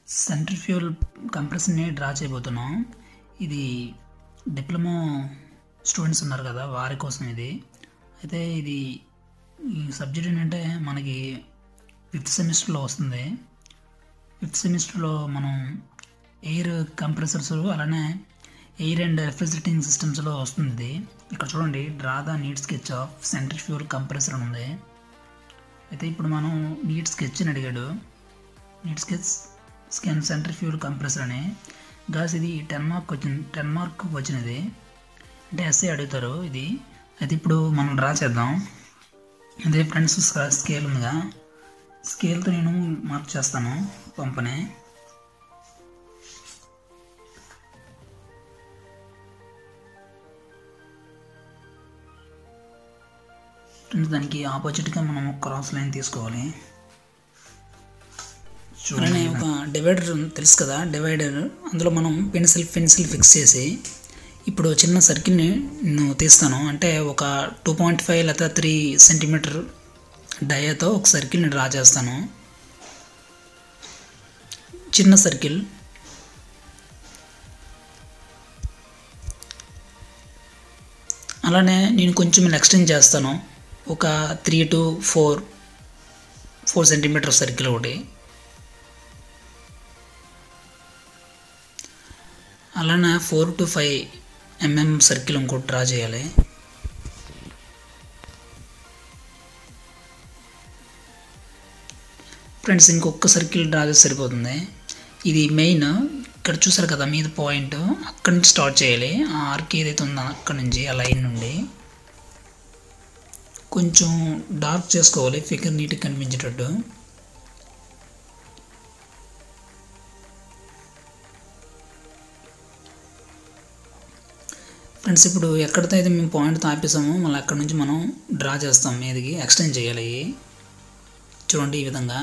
centrifugal కంప్రెషన్ని draw చేయబోతున్నాం ఇది diploma students ఉన్నారు కదా వారి కోసం ఇది అయితే ఇది ఈ సబ్జెక్ట్ ఏంటంటే మనకి ఫిఫ్త్ సెమిస్టర్లో వస్తుంది ఫిఫ్త్ సెమిస్టర్లో మనం ఎయిర్ కంప్రెసర్స్ అలానే ఎయిర్ అండ్ రెఫ్రిజరేటింగ్ సిస్టమ్స్లో వస్తుంది ఇది ఇక్కడ చూడండి draw the neat sketch of centrifugal compressor అని ఉంది అయితే ఇప్పుడు మనం నీట్ స్కెచ్ అని అడిగాడు neat sketch scan centrifugal compressor అని గాస్ ఇది టెన్ మార్క్ వచ్చింది టెన్ మార్క్ వచ్చినది అంటే ఎస్ఏ అడుగుతారు ఇది అయితే ఇప్పుడు మనం డ్రా చేద్దాం అదే ఫ్రెండ్స్ స్కేల్ ఉందిగా స్కేల్తో నేను మార్క్ చేస్తాను పంపని ఫ్రెండ్స్ దానికి ఆపోజిట్గా మనం క్రాస్ లైన్ తీసుకోవాలి చూడండి ఒక డివైడర్ తెలుసు కదా డివైడర్ అందులో మనం పెన్సిల్ పెన్సిల్ ఫిక్స్ చేసి ఇప్పుడు చిన్న సర్కిల్ని నేను తీస్తాను అంటే ఒక టూ పాయింట్ ఫైవ్ లేదా త్రీ సెంటీమీటర్ డయాతో ఒక సర్కిల్ని డ్రా చేస్తాను చిన్న సర్కిల్ అలానే నేను కొంచెం ఎక్స్టెండ్ చేస్తాను ఒక three to four four centimetre circle ఒకటి అలానే four to five mm circle ఇంకోటి డ్రా చేయాలి ఫ్రెండ్స్ ఇంకొక సర్కిల్ డ్రా చేస్తే సరిపోతుంది ఇది మెయిన్ ఇక్కడ చూసారు కదా మీద పాయింట్ అక్కడి నుంచి స్టార్ట్ చేయాలి ఆ ఆర్క్ ఏదైతే ఉందో అక్కడి నుంచి ఆ లైన్ నుండి కొంచెం డార్క్ చేసుకోవాలి ఫిగర్ నీట్గా కనిపించేటట్టు ఫ్రెండ్స్ ఇప్పుడు ఎక్కడితో అయితే మేము పాయింట్ తాపేసామో మళ్ళీ అక్కడ నుంచి మనం డ్రా చేస్తాం మీదకి ఎక్స్టెండ్ చేయాలి చూడండి ఈ విధంగా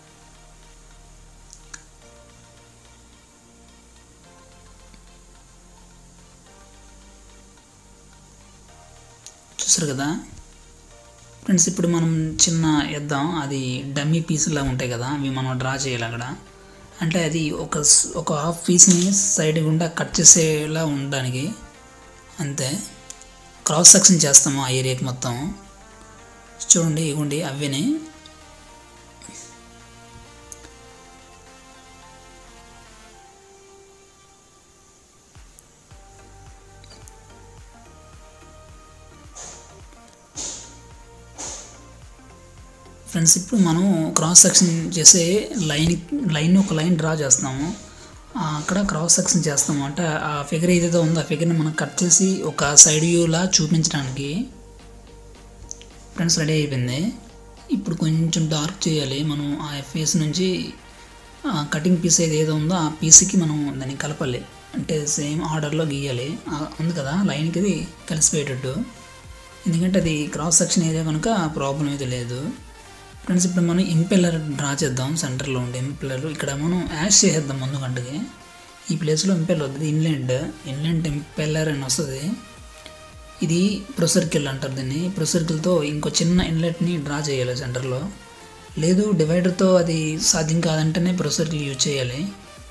చూసారు కదా ఫ్రెండ్స్ ఇప్పుడు మనం చిన్న వేద్దాం అది డమ్మీ పీసులా ఉంటాయి కదా అవి మనం డ్రా చేయాలి అక్కడ అంటే అది ఒక ఒక హాఫ్ పీస్ని సైడ్ గుండా కట్ చేసేలా ఉండడానికి అంతే క్రాస్ సెక్షన్ చేస్తాము ఆ ఏరియాకి మొత్తం చూడండి ఇవ్వండి అవిని ఫ్రెండ్స్ ఇప్పుడు మనం క్రాస్ సెక్షన్ చేసే లైన్ లైన్ ఒక లైన్ డ్రా చేస్తాము అక్కడ క్రాస్ సెక్షన్ చేస్తాము అంటే ఆ ఫిగర్ ఏదైతే ఉందో ఆ ఫిగర్ని మనం కట్ చేసి ఒక సైడ్ వ్యూలా చూపించడానికి ఫ్రెండ్స్ రెడీ అయిపోయింది ఇప్పుడు కొంచెం డార్క్ చేయాలి మనం ఆ ఫేస్ నుంచి కటింగ్ పీస్ ఏది ఏదో ఉందో ఆ పీస్కి మనం దాన్ని కలపాలి అంటే సేమ్ ఆర్డర్లో గీయాలి ఉంది కదా లైన్కి అది కలిసిపోయేటట్టు ఎందుకంటే అది క్రాస్ సెక్షన్ ఏరియా కనుక ప్రాబ్లం అయితే లేదు ఫ్రెండ్స్ ఇప్పుడు మనం ఇంపెల్లర్ డ్రా చేద్దాం సెంటర్లో ఉండే ఇంపెల్లర్ ఇక్కడ మనం యాష్ చేసేద్దాం ముందు గంటకి ఈ ప్లేస్లో ఇంపెల్లర్ వస్తుంది ఇన్లెండ్ ఇన్లెండ్ ఇంపెల్లర్ అని వస్తుంది ఇది ప్రొసర్కిల్ అంటారు దీన్ని ప్రొసర్కిల్తో ఇంకో చిన్న ఇన్లెట్ని డ్రా చేయాలి సెంటర్లో లేదు డివైడర్తో అది సాధ్యం కాదంటేనే ప్రొసర్కిల్ యూజ్ చేయాలి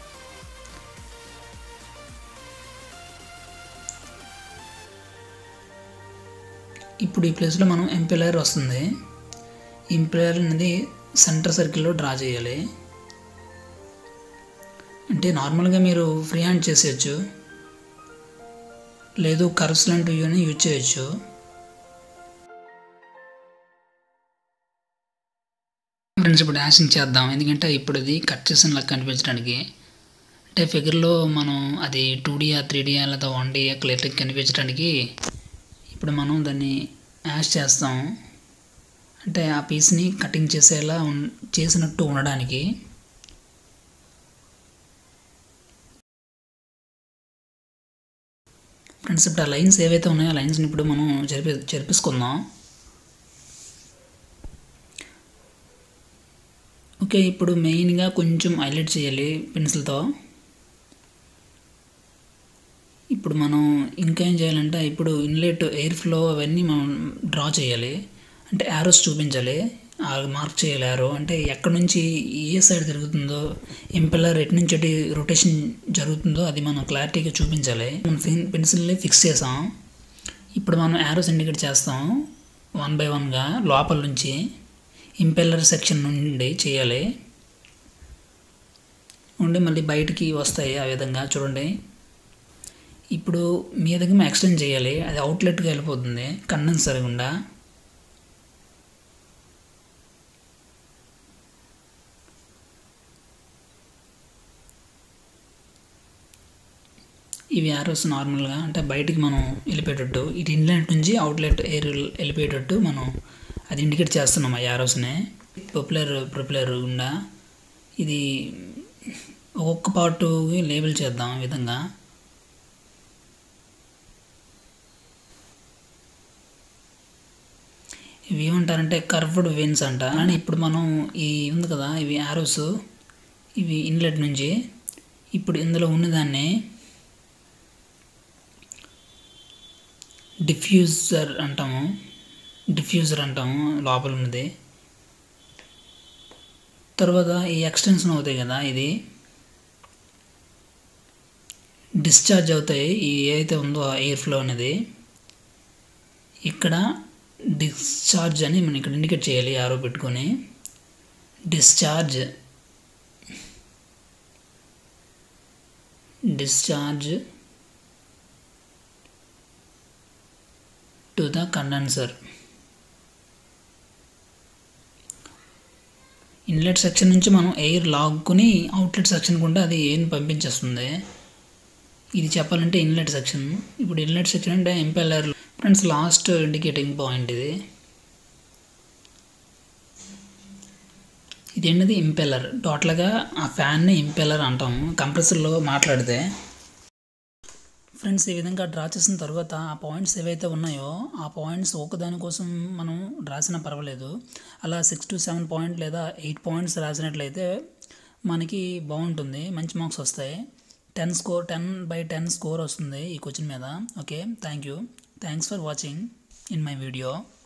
ఇప్పుడు ఈ ప్లేస్లో మనం ఎంపెలర్ వస్తుంది ఇంపైర్ అనేది సెంటర్ సర్కిల్లో డ్రా చేయాలి అంటే నార్మల్గా మీరు ఫ్రీ హ్యాండ్ చేసేయచ్చు లేదు కర్వ్స్ లాంటివి అని యూజ్ చేయొచ్చు ఫ్రెండ్స్ ఇప్పుడు డాషింగ్ చేద్దాం ఎందుకంటే ఇప్పుడు ఇది కట్ చేసిన కనిపించడానికి అంటే ఫిగర్లో మనం అది టూ డియా త్రీ డియా లేదా వన్ డియా క్లియర్గా కనిపించడానికి ఇప్పుడు మనం దాన్ని యాష్ చేస్తాం అంటే ఆ పీస్ని కటింగ్ చేసేలా చేసినట్టు ఉండడానికి ఫ్రెండ్స్ ఇప్పుడు ఆ లైన్స్ ఏవైతే ఉన్నాయో ఆ లైన్స్ని ఇప్పుడు మనం జరిపి జరిపించుకుందాం ఓకే ఇప్పుడు మెయిన్గా కొంచెం హైలైట్ చేయాలి పెన్సిల్తో ఇప్పుడు మనం ఇంకా ఏం చేయాలంటే ఇప్పుడు ఇన్లెట్ ఎయిర్ ఫ్లో అవన్నీ మనం డ్రా చేయాలి అంటే యారోస్ చూపించాలి ఆ మార్క్ చేయలేరు అంటే ఎక్కడి నుంచి ఏ సైడ్ తిరుగుతుందో ఇంపెల్లర్ ఎటు నుంచి ఎటు రొటేషన్ జరుగుతుందో అది మనం క్లారిటీగా చూపించాలి మనం పెన్సిల్ని ఫిక్స్ చేసాం ఇప్పుడు మనం యారోస్ ఇండికేట్ చేస్తాం వన్ బై వన్గా లోపల నుంచి ఇంపెల్లర్ సెక్షన్ నుండి చేయాలి ఉండి మళ్ళీ బయటికి వస్తాయి ఆ విధంగా చూడండి ఇప్పుడు మీదకి మేము ఎక్స్టెండ్ చేయాలి అది అవుట్లెట్గా వెళ్ళిపోతుంది కండెన్సర్ గుండా ఇవి యారోస్ నార్మల్గా అంటే బయటికి మనం వెళ్ళిపోయేటట్టు ఇటు ఇన్లెట్ నుంచి అవుట్లెట్ ఎయిర్ వెళ్ళిపోయేటట్టు మనం అది ఇండికేట్ చేస్తున్నాం ఆ యారోస్ని ప్రొప్లర్ ప్రొప్లర్ గుండా ఇది ఒక్కొక్క పార్టుకి లేబుల్ చేద్దాం ఈ విధంగా ఇవి ఏమంటారంటే కర్వ్డ్ వెన్స్ అంట అని ఇప్పుడు మనం ఈ ఉంది కదా ఇవి యారోస్ ఇవి ఇన్లెట్ నుంచి ఇప్పుడు ఇందులో ఉన్నదాన్ని డిఫ్యూజర్ అంటాము డిఫ్యూజర్ అంటాము లోపల ఉన్నది తర్వాత ఈ ఎక్స్టెన్షన్ అవుతాయి కదా ఇది డిశ్చార్జ్ అవుతాయి ఈ ఏదైతే ఉందో ఎయిర్ ఫ్లో అనేది ఇక్కడ డిశ్చార్జ్ అని మనం ఇక్కడ ఇండికేట్ చేయాలి ఆరో పెట్టుకొని discharge discharge to the condenser inlet section నుంచి మనం ఎయిర్ లాక్కుని అవుట్లెట్ సెక్షన్ కూడా అది ఎయిర్ని పంపించేస్తుంది ఇది చెప్పాలంటే ఇన్లెట్ సెక్షన్ ఇప్పుడు ఇన్లెట్ సెక్షన్ అంటే impeller friends last indicating point ఇది ఇది ఏంటిది ఇంపెల్లర్ టోటల్గా ఆ ఫ్యాన్ని ఇంపెల్లర్ అంటాము కంప్రెసర్లో మాట్లాడితే ఫ్రెండ్స్ ఈ విధంగా డ్రా చేసిన తర్వాత ఆ పాయింట్స్ ఏవైతే ఉన్నాయో ఆ పాయింట్స్ ఒకదానికోసం మనం రాసినా పర్వాలేదు అలా సిక్స్ టు సెవెన్ పాయింట్ లేదా ఎయిట్ పాయింట్స్ రాసినట్లయితే మనకి బాగుంటుంది మంచి మార్క్స్ వస్తాయి ten score ten by ten score వస్తుంది ఈ క్వశ్చన్ మీద okay thank you thanks for watching in my video